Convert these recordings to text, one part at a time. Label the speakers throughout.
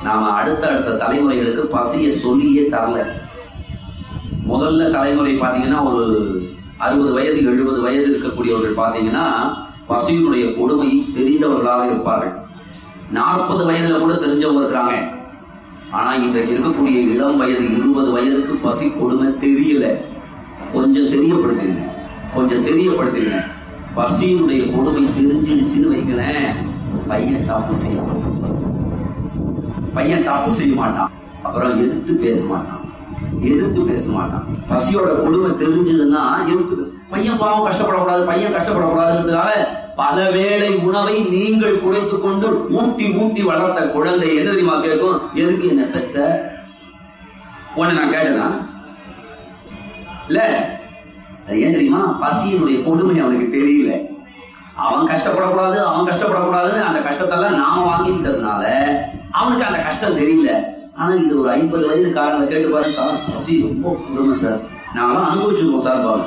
Speaker 1: நாம அடுத்த அடுத்த தலைமுறைகளுக்கு பசியை சொல்லியே தரல முதல்ல தலைமுறை பாத்தீங்கன்னா ஒரு அறுபது வயது எழுபது வயது இருக்கக்கூடியவர்கள் பாத்தீங்கன்னா பசியினுடைய கொடுமை தெரிந்தவர்களாக இருப்பார்கள் நாற்பது வயதுல கூட தெரிஞ்சவங்க இருக்கிறாங்க ஆனா இன்றைக்கு இருக்கக்கூடிய இளம் வயது இருபது வயதுக்கு பசி கொடுமை தெரியல கொஞ்சம் தெரியப்படுத்திருங்க கொஞ்சம் தெரியப்படுத்திருங்க பசியினுடைய கொடுமை தெரிஞ்சிடுச்சுன்னு வைங்களேன் பையன் தப்பு செய்ய மாட்டான் பையன் தப்பு செய்ய மாட்டான் அப்புறம் எதிர்த்து பேச மாட்டான் எதிர்த்து பேச மாட்டான் பசியோட கொடுமை தெரிஞ்சதுன்னா எதிர்த்து பையன் பாவம் கஷ்டப்படக்கூடாது பையன் கஷ்டப்படக்கூடாதுன்றதுக்காக பல வேளை உணவை நீங்கள் குறைத்துக் கொண்டு ஊட்டி ஊட்டி வளர்த்த குழந்தை என்ன தெரியுமா கேட்கும் எதுக்கு என்ன பெத்த உன்னை நான் கேட்டேனா இல்ல அது ஏன் தெரியுமா பசியினுடைய கொடுமை அவனுக்கு தெரியல அவன் கஷ்டப்படக்கூடாது அவன் கஷ்டப்படக்கூடாதுன்னு அந்த கஷ்டத்தெல்லாம் நாம வாங்கிட்டதுனால அவனுக்கு அந்த கஷ்டம் தெரியல ஆனா இது ஒரு ஐம்பது வயது காரங்களை கேட்டு பாரு சார் பசி ரொம்ப கொடுமை சார் நாங்களாம் அனுபவிச்சிருக்கோம் சார் பாருங்க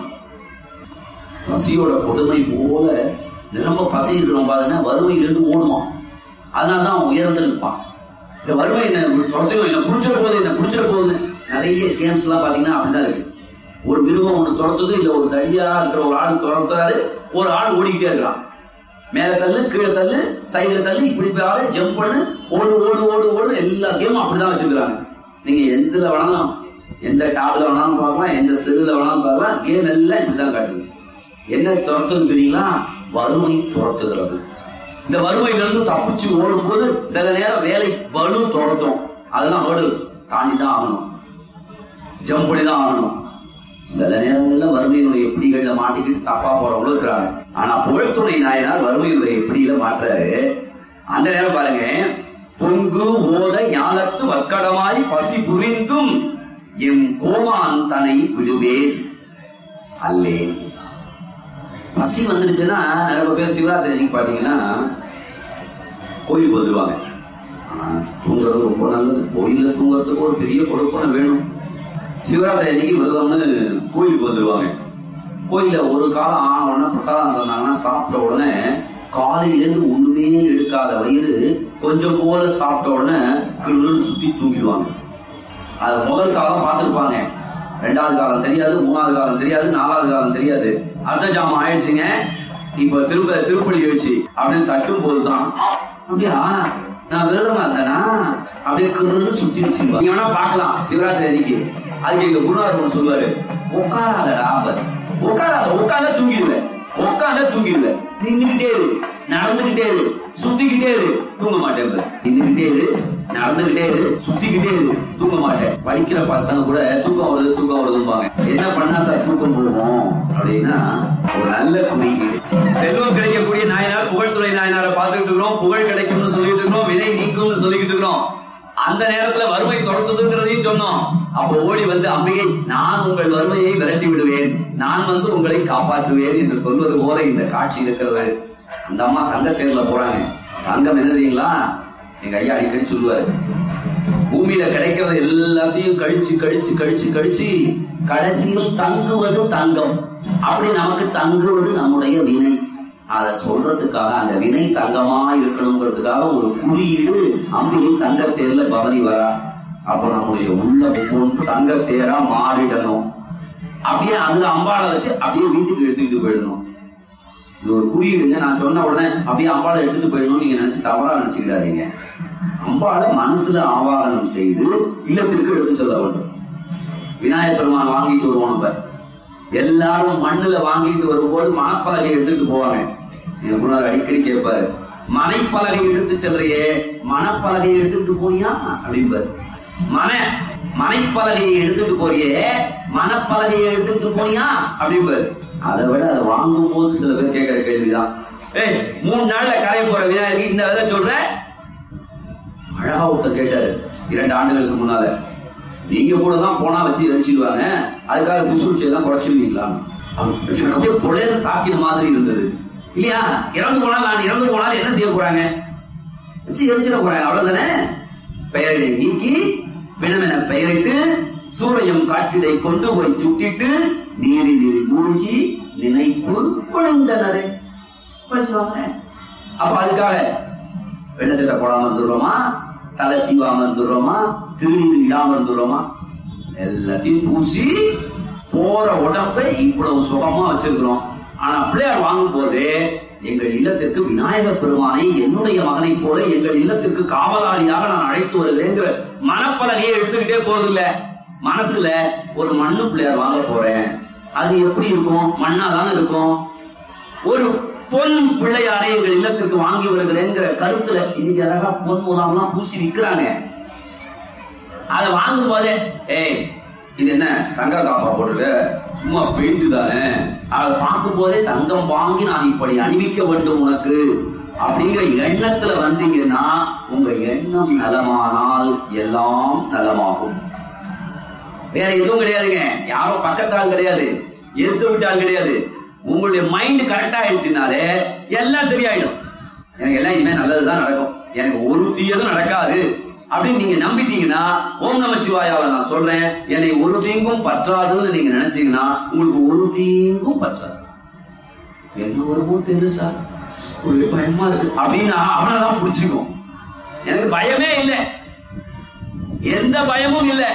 Speaker 1: பசியோட கொடுமை போல நிரம்ப பசி இருக்கிறோம் பாருங்க வறுமையிலிருந்து ஓடுவான் அதனால தான் அவன் உயர்ந்து நிற்பான் இந்த வறுமை என்ன துரத்தையும் என்ன பிடிச்சிட போகுது என்ன பிடிச்சிட போகுது நிறைய கேம்ஸ் எல்லாம் பாத்தீங்கன்னா அப்படிதான் இருக்கு ஒரு மிருகம் ஒன்று துரத்துது இல்ல ஒரு தடியா இருக்கிற ஒரு ஆள் துரத்துறாரு ஒரு ஆள் ஓடிக்கிட்டே இருக்கிறான் மேல தள்ளு கீழே தள்ளு சைடுல தள்ளு இப்படி பாரு ஜம்ப் பண்ணு ஓடு ஓடு ஓடு ஓடு எல்லா கேமும் அப்படிதான் வச்சிருக்காங்க நீங்க எதுல வேணாலும் எந்த டேப்ல வேணாலும் பார்க்கலாம் எந்த செல்லுல வேணாலும் பார்க்கலாம் கேம் எல்லாம் இப்படிதான் காட்டுது என்ன துரத்துன்னு தெரியுங்களா வறுமை துரத்துகிறது இந்த வறுமையிலிருந்து தப்பிச்சு ஓடும்போது சில நேரம் வேலை வலு துரத்தும் அதெல்லாம் ஹேர்டல்ஸ் தாண்டி தான் ஆகணும் ஜம்ப் பண்ணி தான் ஆகணும் சில நேரங்கள்ல வறுமையினுடைய பிடிகள்ல மாட்டிக்கிட்டு தப்பா போறவங்களும் இருக்கிறாங்க ஆனா புகழ்துணை நாயனார் வறுமையினுடைய பிடியில மாட்டுறாரு அந்த நேரம் பாருங்க பொங்கு ஓத ஞானத்து வக்கடமாய் பசி புரிந்தும் எம் கோமான் தனை விடுவேன் அல்லேன் பசி வந்துடுச்சுன்னா நிறைய பேர் சிவராத்திரி அன்னைக்கு பாத்தீங்கன்னா கோயிலுக்கு வந்துருவாங்க ஆனா தூங்குறது ரொம்ப நல்லது கோயில்ல தூங்குறதுக்கு ஒரு பெரிய கொடுப்பனை வேணும் சிவராத்திரி அன்னைக்கு விரதம்னு கோயிலுக்கு வந்துருவாங்க கோயில்ல ஒரு காலம் ஆன உடனே பிரசாதம் தந்தாங்கன்னா சாப்பிட்ட உடனே காலையிலேருந்து ஒண்ணுமே எடுக்காத வயிறு கொஞ்சம் போல சாப்பிட்ட உடனே கிருன்னு சுத்தி தூங்கிடுவாங்க அது முதல் காலம் பார்த்துருப்பாங்க ரெண்டாவது காலம் தெரியாது மூணாவது காலம் தெரியாது நாலாவது காலம் தெரியாது அர்த்த ஜாமம் ஆயிடுச்சுங்க இப்ப திரும்ப திருப்பள்ளி எழுச்சி அப்படின்னு தட்டும் போதுதான் அப்படியா நான் விரதமா இருந்தேனா அப்படியே கிருன்னு சுத்தி வச்சிருப்பாங்க நீங்க வேணா பார்க்கலாம் சிவராத்திரி அன்னைக்கு அதுக்கு எங்க குருநாதர் ஒண்ணு சொல்லுவாரு உட்காராதடா அவர் உட்காராத உட்கார தூங்கிடுவேன் உட்கார தூங்கிடுவேன் நின்னுகிட்டே இரு நடந்துகிட்டே இரு சுத்திக்கிட்டே இரு தூங்க மாட்டேன் பாரு. நின்னுகிட்டே இரு நடந்துகிட்டே இரு சுத்திக்கிட்டே இரு தூங்க மாட்டேன் படிக்கிற பசங்க கூட தூக்கம் வருது தூக்கம் வருதும்பாங்க என்ன பண்ணா சார் தூக்கம் போகும் அப்படின்னா ஒரு நல்ல குறியீடு செல்வம் கிடைக்கக்கூடிய நாயனார் புகழ்துறை நாயனாரை பார்த்துட்டு இருக்கிறோம் புகழ் கிடைக்கும்னு சொல்லிட்டு இருக்கிறோம் வினை நீக்கும்னு சொல்லிட்டு இருக்கிறோம் அந்த நேரத்துல வறுமை துரத்துதுங்கிறதையும் சொன்னோம் அப்போ ஓடி வந்து அம்பிகை நான் உங்கள் வறுமையை விரட்டி விடுவேன் நான் வந்து உங்களை காப்பாற்றுவேன் என்று சொல்வது போல இந்த காட்சி இருக்கிறது அந்த அம்மா தங்க தேர்ல போறாங்க தங்கம் என்ன தெரியுங்களா எங்க ஐயா அடிக்கடி சொல்லுவாரு பூமியில கிடைக்கிறது எல்லாத்தையும் கழிச்சு கழிச்சு கழிச்சு கழிச்சு கடைசியில் தங்குவது தங்கம் அப்படி நமக்கு தங்குவது நம்முடைய வினை அதை சொல்றதுக்காக அந்த வினை தங்கமா இருக்கணுங்கிறதுக்காக ஒரு குறியீடு அம்பிகை தங்கத்தேர்ல பவனி வரா அப்போ நம்முடைய உள்ள ஒவ்வொன்று தங்கத்தேரா மாறிடணும் அப்படியே அதுல அம்பாளை வச்சு அப்படியே வீட்டுக்கு எடுத்துக்கிட்டு போயிடணும் இது ஒரு குறியீடுங்க நான் சொன்ன உடனே அப்படியே அம்பாளை எடுத்துட்டு போயிடணும்னு நீங்க நினைச்சு தவறா நினைச்சுக்கிடாதீங்க அம்பாளை மனசுல ஆவாகனம் செய்து இல்லத்திற்கு எடுத்து செல்ல வேண்டும் விநாயகர் பெருமான் வாங்கிட்டு வருவோம் நம்ம எல்லாரும் மண்ணுல வாங்கிட்டு வரும்போது மணப்பலகை எடுத்துட்டு போவாங்க என் குருநாதர் அடிக்கடி கேட்பாரு மனைப்பலகை எடுத்து செல்றையே மணப்பலகையை எடுத்துட்டு போனியா அப்படிம்பாரு மன மனைப்பலகையை எடுத்துட்டு போறியே மனப்பலகையை எடுத்துட்டு போனியா அப்படிம்பாரு அதை விட அதை வாங்கும் போது சில பேர் கேட்கிற கேள்விதான் ஏய் மூணு நாள்ல கரைய போற விநாயகருக்கு இந்த விதை சொல்ற அழகா ஒருத்தர் கேட்டாரு இரண்டு ஆண்டுகளுக்கு முன்னால நீங்க கூட தான் போனா வச்சு எரிச்சிடுவாங்க அதுக்காக சுசுறுச்சி எல்லாம் குறைச்சிருவீங்களா எனக்கு அப்படியே புலையர் தாக்கின மாதிரி இருந்தது இல்லையா இறந்து போனால் நான் இறந்து போனால் என்ன செய்ய போறாங்க வச்சு எரிச்சிட போறாங்க அவ்வளவுதானே பெயரிடை நீக்கி பிணமென பெயரிட்டு சூரையம் காட்டிடை கொண்டு போய் சுட்டிட்டு நீரினில் மூழ்கி நினைப்பு பொழிந்தனரே படிச்சுவாங்க அப்ப அதுக்காக வெள்ளச்சட்டை போடாம இருந்துடுறோமா தலை சீவாம இருந்துடுறோமா திருநீர் இடாம இருந்துடுறோமா எல்லாத்தையும் பூசி போற உடம்பை இவ்வளவு சுகமா வச்சிருக்கிறோம் ஆனா பிள்ளையார் வாங்கும் போது எங்கள் இல்லத்திற்கு விநாயகர் பெருமானை என்னுடைய மகனைப் போல எங்கள் இல்லத்திற்கு காவலாளியாக நான் அழைத்து வருகிறேங்கிற மனப்பலகையை எடுத்துக்கிட்டே போறதில்ல மனசுல ஒரு மண்ணு பிள்ளையார் வாங்க போறேன் அது எப்படி இருக்கும் மண்ணா தானே இருக்கும் ஒரு பொன் பிள்ளையாரை எங்கள் இல்லத்திற்கு வாங்கி வருகிறேங்கிற கருத்துல இன்னைக்கு அழகா பொன் மூலம்லாம் பூசி விற்கிறாங்க அதை வாங்கும் போதே ஏய் இது என்ன தங்க காப்பா போட்டுருக்க சும்மா பெயிண்ட் தானே அதை பார்க்கும் போதே தங்கம் வாங்கி நான் இப்படி அணிவிக்க வேண்டும் உனக்கு அப்படிங்கிற எண்ணத்துல வந்தீங்கன்னா உங்க எண்ணம் நலமானால் எல்லாம் நலமாகும் வேற எதுவும் கிடையாதுங்க யாரும் பக்கத்தால் கிடையாது எதிர்த்து விட்டால் கிடையாது உங்களுடைய மைண்ட் கரெக்ட் ஆயிடுச்சுனாலே எல்லாம் சரியாயிடும் எனக்கு எல்லாம் இனிமே நல்லதுதான் நடக்கும் எனக்கு ஒரு தீயதும் நடக்காது அப்படின்னு நீங்க நம்பிட்டீங்கன்னா ஓம் நமச்சிவாயாவை நான் சொல்றேன் என்னை ஒரு தீங்கும் பற்றாதுன்னு நீங்க நினைச்சீங்கன்னா உங்களுக்கு ஒரு தீங்கும் பற்றாது என்ன வருமோ தெரியல சார் ஒரு பயமா இருக்கு அப்படின்னு அவனதான் புடிச்சுக்கும் எனக்கு பயமே இல்லை எந்த பயமும் இல்லை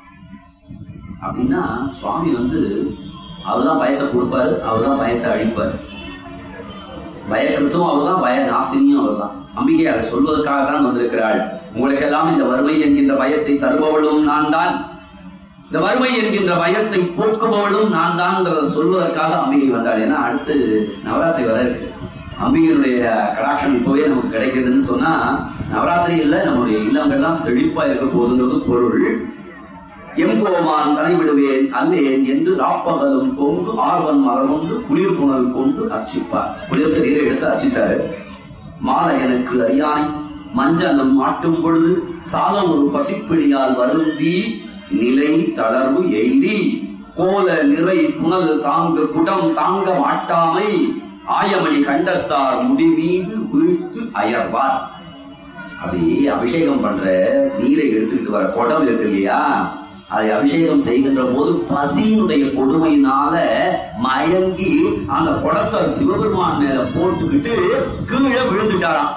Speaker 1: அப்படின்னா சுவாமி வந்து அவர்தான் பயத்தை கொடுப்பாரு அவர்தான் பயத்தை அழிப்பாரு பயக்கருத்தும் அவர்தான் பய நாசினியும் அவர்தான் அம்பிகை அதை சொல்வதற்காக தான் வந்திருக்கிறாள் உங்களுக்கெல்லாம் இந்த வறுமை என்கின்ற பயத்தை தருபவளும் நான் தான் இந்த வறுமை என்கின்ற பயத்தை போக்குபவளும் நான் தான் சொல்வதற்காக அம்பிகை வந்தாள் ஏன்னா அடுத்து நவராத்திரி வர இருக்கு அம்பிகையினுடைய கடாட்சம் இப்பவே நமக்கு கிடைக்குதுன்னு சொன்னா நவராத்திரியில நம்முடைய இல்லங்கள்லாம் செழிப்பா இருக்க போகுதுங்கிறது பொருள் எங்கோமான் தலைவிடுவேன் அல்லேன் என்று ராப்பகலும் கொண்டு ஆர்வன் மரமுண்டு குளிர் புனல் கொண்டு அர்ச்சிப்பார் குளிர்த்த நீரை எடுத்து அர்ச்சித்தாரு மாலை எனக்கு அறியானை மஞ்சனம் மாட்டும் பொழுது சாலம் ஒரு பசிப்பிணியால் வருந்தி நிலை தளர்வு எய்தி கோல நிறை புனல் தாங்க குடம் தாங்க மாட்டாமை ஆயமணி கண்டத்தார் முடி மீது வீழ்த்து அயர்வார் அப்படி அபிஷேகம் பண்ற நீரை எடுத்துக்கிட்டு வர குடம் இருக்கு இல்லையா அதை அபிஷேகம் செய்கின்ற போது பசியினுடைய கொடுமையினால மயங்கி அந்த குடத்தை சிவபெருமான் மேல போட்டுக்கிட்டு கீழே விழுந்துட்டாராம்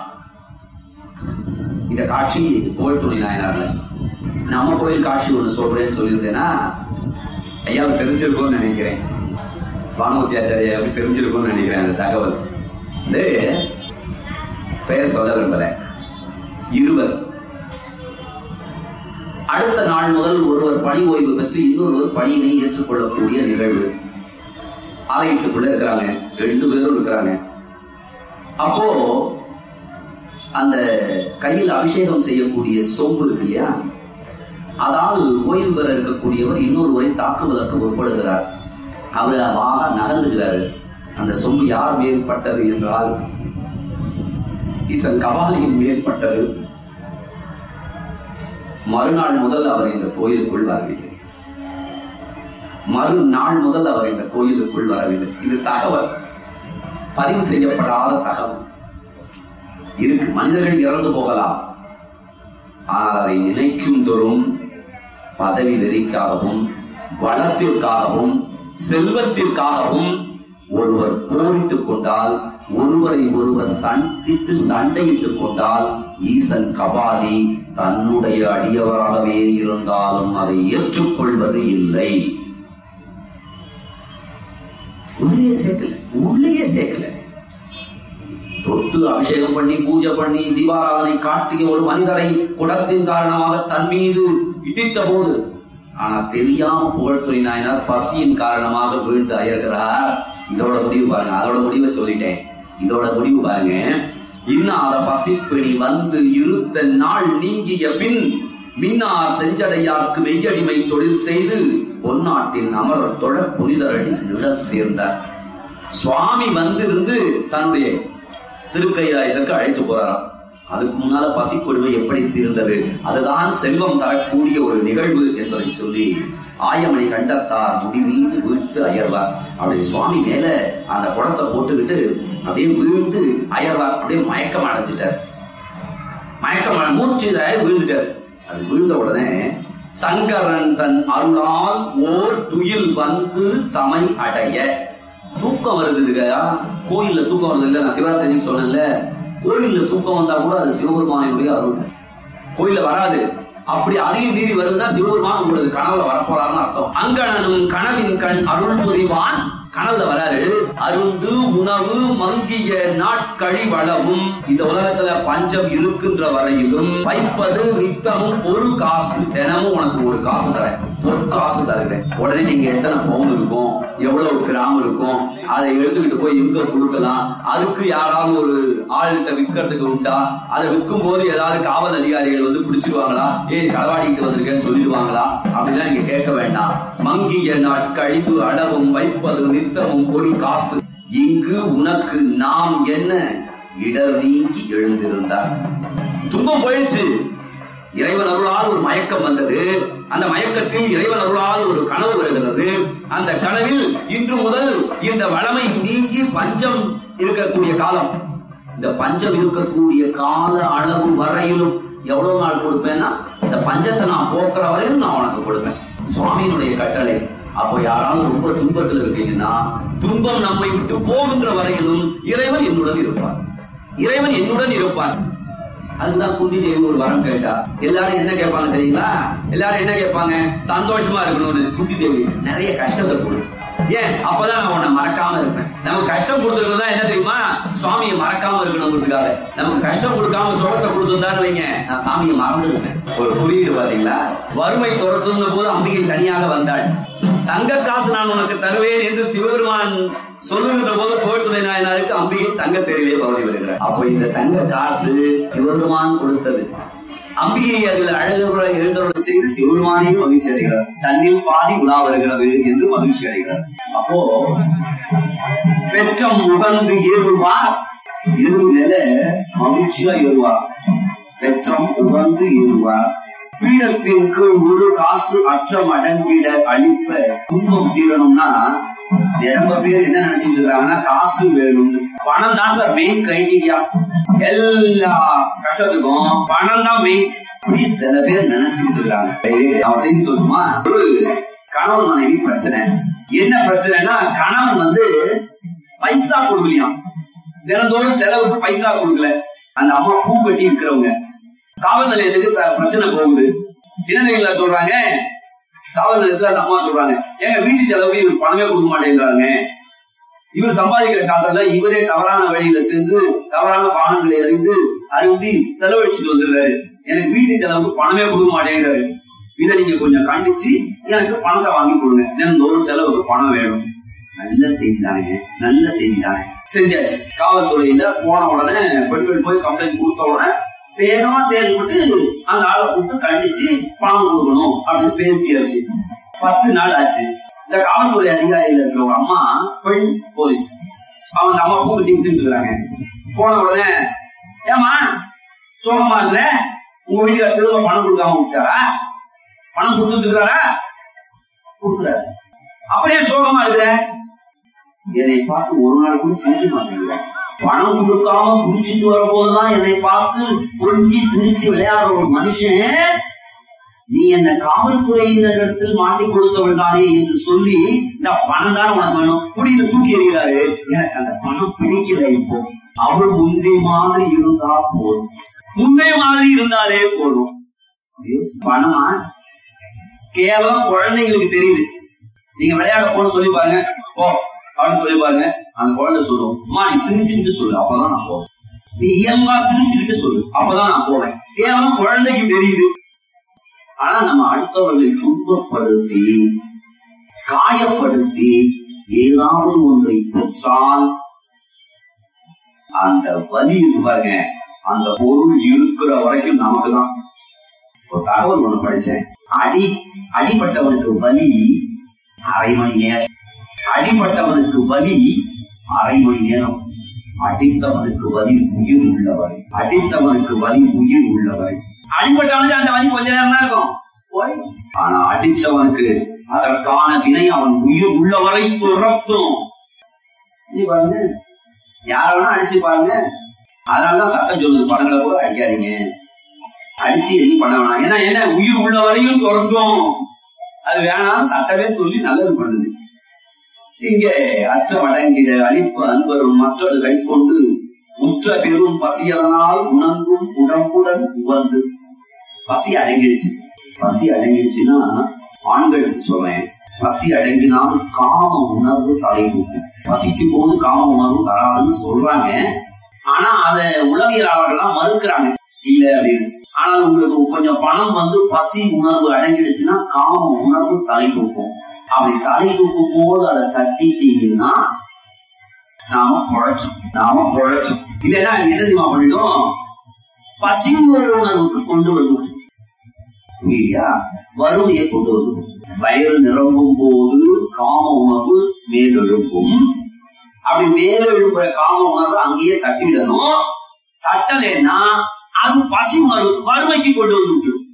Speaker 1: இந்த காட்சி புகழ் துணை நாயனார்ல நம்ம கோயில் காட்சி ஒண்ணு சொல்றேன்னு சொல்லியிருந்தேன்னா ஐயாவுக்கு தெரிஞ்சிருக்கும்னு நினைக்கிறேன் பானுமதி ஆச்சாரியாவுக்கு தெரிஞ்சிருக்கும்னு நினைக்கிறேன் அந்த தகவல் இது பெயர் சொல்ல விரும்பல இருவர் அடுத்த நாள் முதல் ஒருவர் பணி ஓய்வு பெற்று இன்னொருவர் பணியினை ஏற்றுக்கொள்ளக்கூடிய நிகழ்வு ஆலயத்துக்குள்ள இருக்கிறாங்க ரெண்டு பேரும் இருக்கிறாங்க அப்போ அந்த கையில் அபிஷேகம் செய்யக்கூடிய சொம்பு இருக்கு இல்லையா அதால் ஓய்வு பெற இருக்கக்கூடியவர் இன்னொருவரை தாக்குவதற்கு முற்படுகிறார் அவர் வாக நகர்ந்துகிறாரு அந்த சொம்பு யார் மேல் பட்டது என்றால் ஈசன் கபாலியின் மேல் பட்டது மறுநாள் முதல் அவர் இந்த கோயிலுக்குள் வரவில்லை மறுநாள் முதல் அவர் இந்த கோயிலுக்குள் வரவில்லை இது தகவல் பதிவு செய்யப்படாத தகவல் இருக்கு மனிதர்கள் இறந்து போகலாம் ஆனால் அதை நினைக்கும் தோறும் பதவி வெறிக்காகவும் வளத்திற்காகவும் செல்வத்திற்காகவும் ஒருவர் போரிட்டுக் கொண்டால் ஒருவரை ஒருவர் சந்தித்து சண்டையிட்டுக் கொண்டால் ஈசன் கபாலி தன்னுடைய அடியவராகவே இருந்தாலும் அதை ஏற்றுக்கொள்வது இல்லை உள்ளே சேர்க்கல உள்ளே சேர்க்கல தொட்டு அபிஷேகம் பண்ணி பூஜை பண்ணி தீபாராதனை காட்டிய ஒரு மனிதரை குடத்தின் காரணமாக தன் மீது இடித்த போது ஆனா தெரியாம புகழ்துறை நாயனார் பசியின் காரணமாக வீழ்ந்து அயர்கிறார் இதோட முடிவு பாருங்க அதோட முடிவை சொல்லிட்டேன் இதோட முடிவு பாருங்க இன்னாத பசிப்பிணி வந்து இருத்த நாள் நீங்கிய பின் மின்னார் செஞ்சடையார்க்கு மெய்யடிமை தொழில் செய்து பொன்னாட்டின் அமரர் தொழ புனிதரடி நிழல் சேர்ந்தார் சுவாமி வந்திருந்து தன்னுடைய திருக்கைலாயத்திற்கு அழைத்து போறாராம் அதுக்கு முன்னால பசி கொடுமை எப்படி தீர்ந்தது அதுதான் செல்வம் தரக்கூடிய ஒரு நிகழ்வு என்பதை சொல்லி ஆயமணி கண்டத்தார் முடி மீது வீழ்த்து அயர்வார் அப்படி சுவாமி மேல அந்த குடத்தை போட்டுக்கிட்டு அப்படியே வீழ்ந்து அயர்வார் அப்படியே மயக்கம் அடைஞ்சிட்டார் மயக்கம் அடை- மூச்சுல வீழ்ந்துட்டார் அது வீழ்ந்த உடனே சங்கரன் தன் அருளால் ஓர் துயில் வந்து தமை அடைய தூக்கம் வருதுங்க கோயில்ல தூக்கம் வருது இல்ல நான் சிவராத்திரி சொன்னேன்ல கோயில்ல தூக்கம் வந்தா கூட அது சிவபெருமானுடைய அருள் கோயில்ல வராது அப்படி அதையும் மீறி வருதுன்னா சிவபெருமான் உங்களுக்கு கனவுல வரப்போறாருன்னு அர்த்தம் அங்கணனும் கனவின் கண் அருள் புரிவான் கனவுல வராரு அருந்து உணவு மங்கிய நாட்கழி வளவும் இந்த உலகத்துல பஞ்சம் இருக்கின்ற வரையிலும் வைப்பது நித்தமும் ஒரு காசு தினமும் உனக்கு ஒரு காசு தரேன் ஒரு காசு தருகிறேன் உடனே நீங்க எத்தனை பவுன் இருக்கும் எவ்வளவு கிராம் இருக்கும் அதை எடுத்துக்கிட்டு போய் எங்க கொடுக்கலாம் அதுக்கு யாராவது ஒரு ஆள்கிட்ட விற்கிறதுக்கு உண்டா அதை விற்கும் போது ஏதாவது காவல் அதிகாரிகள் வந்து பிடிச்சிருவாங்களா ஏய் களவாடிக்கிட்டு வந்திருக்கேன்னு சொல்லிடுவாங்களா அப்படிலாம் நீங்க கேட்க வேண்டாம் மங்கிய நாட்கழிவு அளவும் வைப்பது நித்தமும் ஒரு காசு இங்கு உனக்கு நாம் என்ன இடர் நீங்கி எழுந்திருந்தார் துன்பம் போயிடுச்சு இறைவன் அருளால் ஒரு மயக்கம் வந்தது அந்த மயக்கத்தில் இறைவன் அருளால் ஒரு கனவு வருகிறது அந்த கனவில் இன்று முதல் இந்த வளமை நீங்கி பஞ்சம் இருக்கக்கூடிய காலம் இந்த பஞ்சம் இருக்கக்கூடிய கால அளவு வரையிலும் எவ்வளவு நாள் கொடுப்பேன்னா இந்த பஞ்சத்தை நான் போக்குற வரையிலும் நான் உனக்கு கொடுப்பேன் சுவாமியினுடைய கட்டளை அப்போ யாராவது ரொம்ப துன்பத்தில் இருக்கீங்கன்னா துன்பம் நம்மை விட்டு போகின்ற வரையிலும் இறைவன் என்னுடன் இருப்பார் இறைவன் என்னுடன் இருப்பார் அதுதான் குந்தி தேவி ஒரு வரம் கேட்டா எல்லாரும் என்ன கேட்பாங்க தெரியுங்களா எல்லாரும் என்ன கேட்பாங்க சந்தோஷமா இருக்கணும்னு குந்தி தேவி நிறைய கஷ்டத்தை கொடு ஏன் அப்பதான் நான் உன்னை மறக்காம இருப்பேன் நமக்கு கஷ்டம் கொடுத்துருக்கா என்ன தெரியுமா சுவாமியை மறக்காம இருக்கணுங்கிறதுக்காக நமக்கு கஷ்டம் கொடுக்காம சுகத்தை கொடுத்துருந்தான்னு வைங்க நான் சாமியை மறந்து இருப்பேன் ஒரு குறியீடு பாத்தீங்களா வறுமை துரத்துன போது அம்பிகை தனியாக வந்தாள் தங்க காசு நான் உனக்கு தருவேன் என்று சிவபெருமான் சொல்லுகின்ற போது கோட்டுமை நாயனாருக்கு அம்பிகை தங்க தெருவிலே பவனி வருகிறார் அப்போ இந்த தங்க காசு சிவபெருமான் கொடுத்தது அம்பிகை அதில் அழகுற எழுந்தருளை செய்து சிவபெருமானையும் மகிழ்ச்சி அடைகிறார் தன்னில் பாதி உலா வருகிறது என்று மகிழ்ச்சி அடைகிறார் அப்போ பெற்றம் உகந்து ஏறுவார் ஏறு மேல மகிழ்ச்சியா ஏறுவார் பெற்றம் உகந்து ஏறுவார் பீடத்தின் கீழ் ஒரு காசு அற்றம் அடங்கிட அழிப்ப துன்பம் தீரணும்னா ரொம்ப பேர் என்ன நினைச்சிட்டு இருக்காங்கன்னா காசு வேணும்னு பணம் தான் சார் மெயின் கிரைட்டீரியா எல்லா கஷ்டத்துக்கும் பணம் தான் மெயின் அப்படி சில பேர் நினைச்சுட்டு இருக்காங்க அவன் செய்தி சொல்லுமா ஒரு கணவன் மனைவி பிரச்சனை என்ன பிரச்சனைனா கணவன் வந்து பைசா கொடுக்கலையாம் தினந்தோறும் செலவுக்கு பைசா கொடுக்கல அந்த அம்மா பூ கட்டி இருக்கிறவங்க காவல் நிலையத்துக்கு த- பிரச்சனை போகுது என்ன தெரியுங்களா சொல்றாங்க காவல் நிலையத்துல அந்த அம்மா சொல்றாங்க எங்க வீட்டு செலவுக்கு இவர் பணமே கொடுக்க மாட்டேங்கிறாங்க இவர் சம்பாதிக்கிற காசெல்லாம் இவரே தவறான வழியில சென்று தவறான பானங்களை அறிந்து அருந்தி செலவழிச்சுட்டு வந்துடுறாரு எனக்கு வீட்டு செலவுக்கு பணமே கொடுக்க மாட்டேங்கிறாரு இதை நீங்க கொஞ்சம் கண்டிச்சு எனக்கு பணத்தை வாங்கி கொடுங்க தினந்தோறும் செலவுக்கு பணம் வேணும் நல்ல செய்தி தானே நல்ல செய்தி தானே செஞ்சாச்சு காவல்துறையில போன உடனே பெண்கள் போய் கம்ப்ளைண்ட் கொடுத்த உடனே வேகமா செயல்பட்டு அந்த ஆளை கூப்பிட்டு கண்டிச்சு பணம் கொடுக்கணும் அப்படின்னு பேசியாச்சு பத்து நாள் ஆச்சு இந்த காவல்துறை அதிகாரியில இருக்கிற ஒரு அம்மா பெண் போலீஸ் அவங்க அந்த அம்மா பூக்கட்டி வித்துட்டு இருக்காங்க போன உடனே ஏமா சோகமா இருக்கிற உங்க வீட்டுக்கு திரும்ப பணம் கொடுக்காம விட்டாரா பணம் கொடுத்துட்டு இருக்கிறாரா கொடுக்குறாரு அப்படியே சோகமா இருக்கிற என்னை பார்த்து ஒரு நாள் கூட சிரிக்க மாட்டேங்கிற பணம் கொடுக்காம குடிச்சிட்டு வரும்போதுதான் என்னை பார்த்து கொஞ்சி சிரிச்சு விளையாடுற ஒரு மனுஷன் நீ என்ன காவல்துறையினரிடத்தில் மாட்டி கொடுத்தவள் தானே என்று சொல்லி இந்த பணம் தான் உனக்கு வேணும் புடியில தூக்கி எறிகிறாரு எனக்கு அந்த பணம் பிடிக்கல இப்போ அவள் முந்தைய மாதிரி இருந்தா போதும் முந்தைய மாதிரி இருந்தாலே போதும் யோசி, பணமா கேவலம் குழந்தைங்களுக்கு தெரியுது நீங்க விளையாட போன சொல்லி பாருங்க போ அப்படின்னு சொல்லி பாருங்க அந்த குழந்தை சொல்லும் அம்மா நீ சிரிச்சுக்கிட்டு சொல்லு அப்பதான் நான் போவேன் நீ இயல்பா சிரிச்சுக்கிட்டு சொல்லு அப்பதான் நான் போவேன் கேவலம் குழந்தைக்கு தெரியுது ஆனா நம்ம அடுத்தவர்களை துன்பப்படுத்தி காயப்படுத்தி ஏதாவது ஒன்றை பெற்றால் அந்த வலி இருக்கு பாருங்க அந்த பொருள் இருக்கிற வரைக்கும் நமக்கு தான் ஒரு தகவல் ஒண்ணு படிச்சேன் அடி அடிப்பட்டவனுக்கு வலி அரை மணி நேரம் அடிப்பட்டவனுக்கு வலி அரை மணி நேரம் அடித்தவனுக்கு வலி உயிர் உள்ளவரை அடித்தவனுக்கு வலி உயிர் உள்ளவரை அடிப்பட்டவனுக்கு அந்த வலி கொஞ்ச நேரம் தான் இருக்கும் போயிடும். ஆனா அடிச்சவனுக்கு அதற்கான வினை அவன் உயிர் உள்ளவரை துரத்தும் நீ பாருங்க யார வேணா அடிச்சு பாருங்க அதனாலதான் சட்டம் சொல்லுது பசங்களை கூட அடிக்காதீங்க அடிச்சு எதையும் பண்ண வேணாம் ஏன்னா என்ன உயிர் உள்ள வரையும் துரத்தும் அது வேணாம் சட்டமே சொல்லி நல்லது பண்ணுது இங்க அற்ற மடங்கிட அழிப்பு அன்பரும் மற்றொரு கைக்கொண்டு உற்ற பெரும் பசியதனால் உணங்கும் உடம்புடன் உவந்து பசி அடங்கிடுச்சு பசி அடங்கிடுச்சுன்னா ஆண்களுக்கு சொல்றேன் பசி அடங்கினால் காம உணர்வு தலை தூக்கும் பசிக்கும் போது காம உணர்வு வராதுன்னு சொல்றாங்க ஆனா அத உளவியலாளர்கள்லாம் மறுக்கிறாங்க இல்ல அப்படின்னு ஆனா உங்களுக்கு கொஞ்சம் பணம் வந்து பசி உணர்வு அடங்கிடுச்சுன்னா காம உணர்வு தலை தூக்கும் அப்படி தலை தூக்கும் போது அதை தட்டிட்டீங்கன்னா நாம பொழைச்சோம் நாம பொழைச்சோம் இல்லைன்னா அது என்ன தெரியுமா பண்ணிடும் பசி உணர்வுக்கு கொண்டு வந்து விடும். புரியலையா வறுமையை கொண்டு வந்து விடும். வயிறு நிரம்பும் போது காம உணர்வு மேலெழும்பும் அப்படி மேலெழும்புற காம உணர்வு அங்கேயே தட்டிடணும் தட்டலைன்னா அது பசி உணர்வு வறுமைக்கு கொண்டு வந்து விட்டுடும்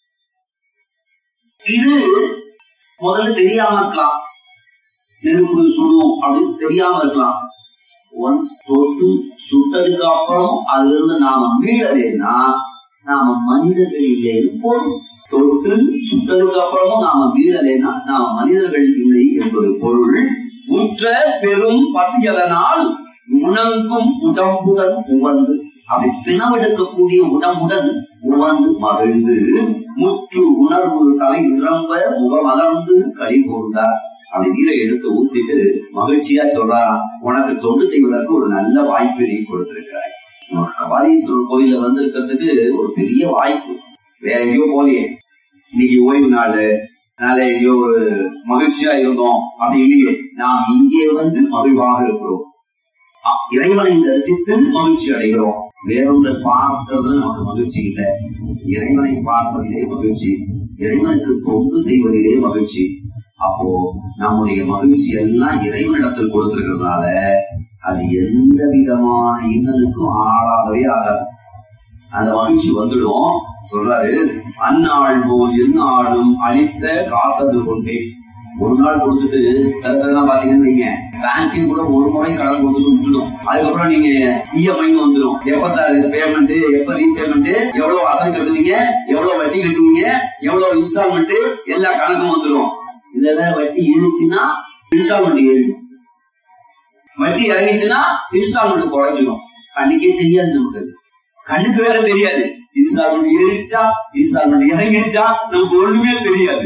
Speaker 1: இது முதல்ல தெரியாம இருக்கலாம் நெருப்பு சுடும் அப்படின்னு தெரியாம இருக்கலாம் ஒன்ஸ் தொட்டு சுட்டதுக்கு அப்புறம் அதுல இருந்து நாம மீளலைன்னா நாம மனிதர்கள் இல்லைன்னு பொருள் தொட்டு சுட்டதுக்கு அப்புறமும் நாம மீளலைன்னா நாம மனிதர்கள் இல்லை என்பது பொருள் உற்ற பெரும் பசியதனால் உணங்கும் உடம்புடன் உவந்து அப்படி தினவெடுக்கக்கூடிய உடம்புடன் உவந்து மகிழ்ந்து முற்று உணர்வு தலை நிரம்ப முகமலர்ந்து கழி கூர்ந்தார் அப்படி நீரை எடுத்து ஊத்திட்டு மகிழ்ச்சியா சொல்றாராம் உனக்கு தொண்டு செய்வதற்கு ஒரு நல்ல வாய்ப்பை நீ கொடுத்திருக்கிறாய் நமக்கு கபாலீஸ்வரர் கோயில வந்திருக்கிறதுக்கு ஒரு பெரிய வாய்ப்பு வேற எங்கேயோ போலியே இன்னைக்கு ஓய்வு நாள் அதனால எங்கேயோ ஒரு மகிழ்ச்சியா இருந்தோம் அப்படி இல்லையே நாம் இங்கே வந்து மகிழ்வாக இருக்கிறோம் அ, இறைவனை தரிசித்து மகிழ்ச்சி அடைகிறோம் வேறொன்றை பார்க்கறதுல நமக்கு மகிழ்ச்சி இல்லை இறைவனை பார்ப்பதிலே மகிழ்ச்சி இறைவனுக்கு தொண்டு செய்வதிலே மகிழ்ச்சி அப்போ நம்முடைய மகிழ்ச்சி எல்லாம் இறைவனிடத்தில் கொடுத்திருக்கிறதுனால அது எந்த விதமான இன்னலுக்கும் ஆளாகவே ஆகாது அந்த மகிழ்ச்சி வந்துடும் சொல்றாரு அந்நாள் போல் எந்நாளும் அளித்த காசது கொண்டே ஒரு நாள் கொடுத்துட்டு சிலதெல்லாம் பாத்தீங்கன்னு வைங்க பேங்கே கூட ஒரு முறை கடன் கொடுத்துட்டு விட்டுடும் அதுக்கப்புறம் நீங்க இஎம்ஐன்னு வந்துடும் எப்ப சார் பேமெண்ட் எப்ப ரீபேமெண்ட் எவ்வளவு அசல் கட்டுவீங்க எவ்வளவு வட்டி கட்டுவீங்க எவ்வளவு இன்ஸ்டால்மெண்ட் எல்லா கணக்கும் வந்துடும் இதுல வட்டி ஏறிச்சுன்னா இன்ஸ்டால்மெண்ட் ஏறிடும் வட்டி இறங்கிச்சுன்னா இன்ஸ்டால்மெண்ட் குறைஞ்சிடும் கண்ணுக்கே தெரியாது நமக்கு அது கண்ணுக்கு வேற தெரியாது இன்ஸ்டால்மெண்ட் ஏறிடுச்சா இன்ஸ்டால்மெண்ட் இறங்கிடுச்சா நமக்கு ஒண்ணுமே தெரியாது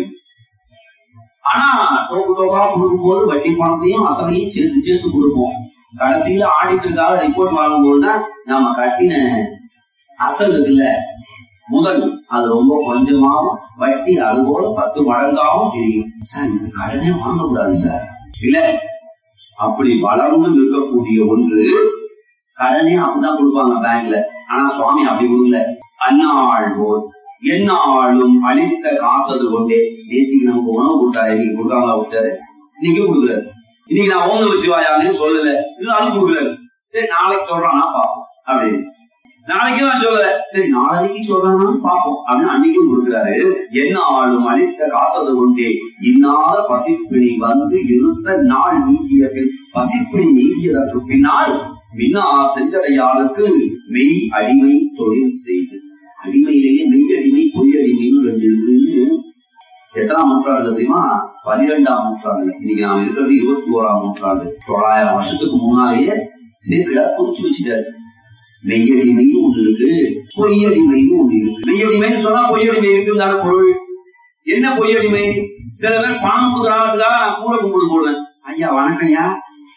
Speaker 1: ஆனா டோக்கு டோக்கா கொடுக்கும்போது வட்டி பணத்தையும் அசலையும் சேர்த்து சேர்த்து கொடுப்போம் கடைசியில ஆடிட்டருக்காக ரிப்போர்ட் வாங்கும்போதுதான் நாம கட்டின அசல் இருக்குல்ல முதல் அது ரொம்ப கொஞ்சமாவும் வட்டி அது போல பத்து மடங்காவும் தெரியும் சார் இந்த கடனே வாங்கக்கூடாது சார் இல்ல அப்படி வளர்ந்து நிற்கக்கூடிய ஒன்று கடனே அப்படிதான் கொடுப்பாங்க பேங்க்ல ஆனா சுவாமி அப்படி கொடுக்கல அந்நாள் போல் எந்நாளும் அளித்த காசது கொண்டே நேத்திக்கு நமக்கு உணவு கொடுத்தாரு இன்னைக்கு கொடுக்காமலா விட்டாரு இன்னைக்கு கொடுக்குறாரு இன்னைக்கு நான் ஓம் வச்சுவாயான்னு சொல்லல இருந்தாலும் கொடுக்குறாரு சரி நாளைக்கு சொல்றானா பாப்போம் அப்படின்னு நாளைக்கும் நான் சொல்லல சரி நாளைக்கு சொல்றானா பாப்போம் அப்படின்னு அன்னைக்கும் கொடுக்குறாரு என்ன ஆளும் அளித்த காசது கொண்டே இந்நாள் பசிப்பிணி வந்து இருந்த நாள் நீங்கிய பின் பசிப்பிணி நீங்கியதற்கு பின்னால் மின்னா செஞ்சடையாளுக்கு மெய் அடிமை தொழில் செய்து அடிமையிலேயே மெய் அடிமை பொய் அடிமைன்னு ரெண்டு இருக்குன்னு எத்தனாம் நூற்றாண்டு தெரியுமா பனிரெண்டாம் நூற்றாண்டு இன்னைக்கு நாம இருக்கிறது இருபத்தி ஓராம் நூற்றாண்டு தொள்ளாயிரம் வருஷத்துக்கு முன்னாலேயே சேர்க்கிட குறிச்சு வச்சுட்டாரு மெய்யடிமைன்னு ஒண்ணு இருக்கு பொய்யடிமைன்னு ஒண்ணு இருக்கு மெய்யடிமைன்னு சொன்னா பொய்யடிமை இருக்குன்னு தானே பொருள் என்ன பொய்யடிமை சில பேர் பணம் கொடுக்குறாங்கிறதுக்காக நான் கூட கும்பிடு போடுவேன் ஐயா வணக்கம் ஐயா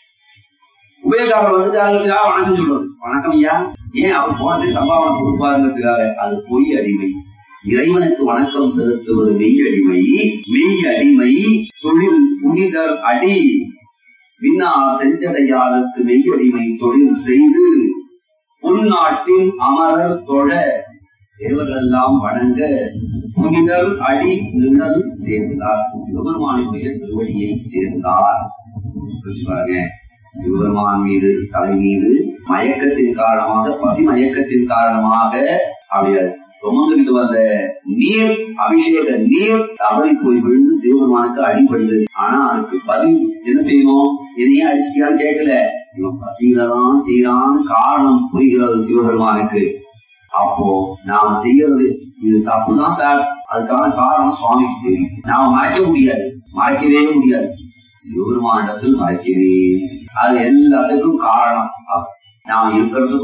Speaker 1: உபயோகாரம் வந்துட்டாங்கிறதுக்காக வணக்கம் சொல்றது வணக்கம் ஐயா ஏன் அவர் போனதுக்கு சம்பாவனை கொடுப்பாருங்கிறதுக்காக அது பொய் அடிமை இறைவனுக்கு வணக்கம் செலுத்துவது மெய் அடிமை மெய் அடிமை தொழில் புனிதர் அடி விண்ணா செஞ்சடையாளருக்கு மெய் அடிமை தொழில் செய்து பொன்னாட்டின் அமரர் தொழ தேவரெல்லாம் வணங்க புனிதர் அடி நிழல் சேர்ந்தார் சிவபெருமானுடைய திருவடியை சேர்ந்தார் யோசிச்சு பாருங்க சிவபெருமான் மீது தலை மீது மயக்கத்தின் காரணமாக பசி மயக்கத்தின் காரணமாக அப்படியே சுமந்துகிட்டு வந்த நீர் அபிஷேக நீர் தவறி போய் விழுந்து சிவபெருமானுக்கு அடிபடுது ஆனா அதுக்கு பதில் என்ன செய்யணும் என்னையே அடிச்சுட்டியான்னு கேட்கல இவன் பசியிலதான் செய்யறான்னு காரணம் புரிகிறது சிவபெருமானுக்கு அப்போ நாம செய்யறது இது தப்புதான் சார் அதுக்கான காரணம் சுவாமிக்கு தெரியும் நாம மறைக்க முடியாது மறைக்கவே முடியாது சிவபெருமானிடத்தில் மறைக்கவே முடியாது. அது எல்லாத்துக்கும் காரணம் அவர். நாம இருக்கிறதுக்கும்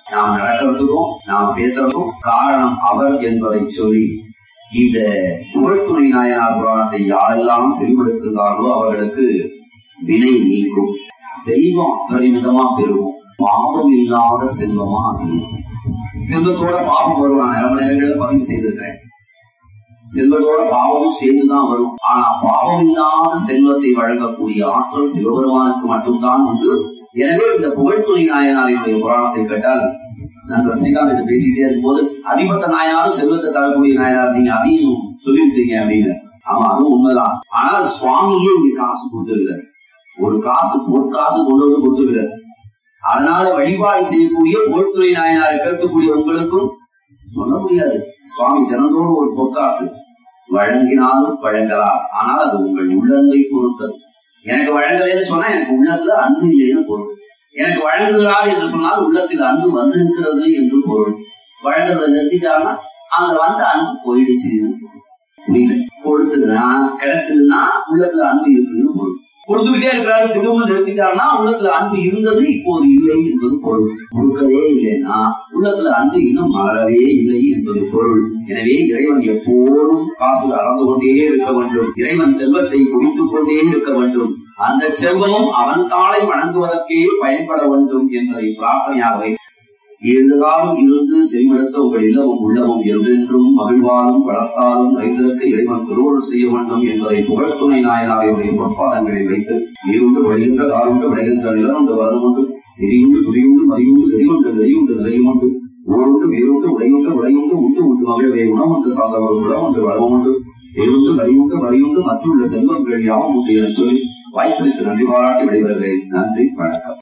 Speaker 1: நாம் நடக்கிறதுக்கும் நாம் பேசுறதுக்கும் காரணம் அவர் என்பதை சொல்லி இந்த புகழ்துணை நாயனார் புராணத்தை யாரெல்லாம் செவிமடுக்கின்றார்களோ அவர்களுக்கு வினை நீங்கும் செல்வம் அபரிமிதமா பெருகும் பாவம் இல்லாத செல்வமா அது செல்வத்தோட பாவம் வரும் நான் நிரம்ப நேரங்களில் பதிவு செய்திருக்கிறேன் செல்வத்தோட பாவமும் சேர்ந்துதான் வரும் ஆனா பாவம் இல்லாத செல்வத்தை வழங்கக்கூடிய ஆற்றல் சிவபெருமானுக்கு மட்டும்தான் உண்டு எனவே இந்த புகழ்துணை நாயனாரினுடைய புராணத்தை கேட்டால் நான் ரசிகாந்த் கிட்ட பேசிட்டே இருக்கும்போது அதிபத்த நாயனாரும் செல்வத்தை தரக்கூடிய நாயனார் நீங்க அதையும் சொல்லியிருக்கீங்க அப்படின்னு ஆமா அதுவும் உண்மைதான் ஆனால் சுவாமியே இங்க காசு கொடுத்திருக்கிறார் ஒரு காசு பொற்காசு கொண்டு வந்து கொடுத்திருக்கிறார் அதனால வழிபாடு செய்யக்கூடிய புகழ்துறை நாயனாரை கேட்கக்கூடிய உங்களுக்கும் சொல்ல முடியாது சுவாமி தினந்தோறும் ஒரு பொற்காசு வழங்கினாலும் வழங்கலாம் ஆனால் அது உங்கள் உள்ளங்கை பொறுத்தது எனக்கு வழங்கலைன்னு சொன்னா எனக்கு உள்ளத்துல அன்பு இல்லைன்னு பொருள் எனக்கு வழங்குகிறார் என்று சொன்னால் உள்ளத்தில் அன்பு வந்திருக்கிறது என்று பொருள் வழங்குறதை நிறுத்திட்டாங்கன்னா அங்க வந்த அன்பு போயிடுச்சு புரியல கொடுத்ததுன்னா கிடைச்சதுன்னா உள்ளத்துல அன்பு இருக்குன்னு பொருள் கொடுத்துக்கிட்டே இருக்கிறாரு திடீர்னு நிறுத்திட்டாருன்னா உள்ளத்துல அன்பு இருந்தது இப்போது இல்லை என்பது பொருள் கொடுக்கவே இல்லைன்னா உள்ளத்துல அன்பு இன்னும் மாறவே இல்லை என்பது பொருள் எனவே இறைவன் எப்போதும் காசு அளந்து கொண்டே இருக்க வேண்டும் இறைவன் செல்வத்தை குடித்துக் கொண்டே இருக்க வேண்டும் அந்த செல்வமும் அவன் தாளை வணங்குவதற்கே பயன்பட வேண்டும் என்பதை பிரார்த்தனையாக வை எதிராலும் இருந்து செவிமடுத்த உங்கள் இல்லமும் உள்ளமும் என்றென்றும் மகிழ்வாலும் வளர்த்தாலும் நிறைந்திருக்க இறைவன் திருவருள் செய்ய வேண்டும் என்பதை புகழ்துணை நாயனாரையுடைய பொற்பாதங்களில் வைத்து நீருண்டு வழிகின்ற காருண்டு விளைகின்ற நிலனுண்டு வருமுண்டு நெறியுண்டு துடியுண்டு மதியுண்டு நெறியுண்டு நெறியுண்டு நிலையுண்டு ஊருண்டு வேறுண்டு உடையுண்டு உடையுண்டு உண்டு உண்டு மகிழவே உணவுண்டு சார்ந்தவர் உணவுண்டு வளமுண்டு வேறுண்டு வரியுண்டு வரியுண்டு மற்றுள்ள செல்வங்கள் யாவும் உண்டு என சொல்லி வாய்ப்பிற்கு நன்றி பாராட்டி விடைபெறுகிறேன் நன்றி வணக்கம்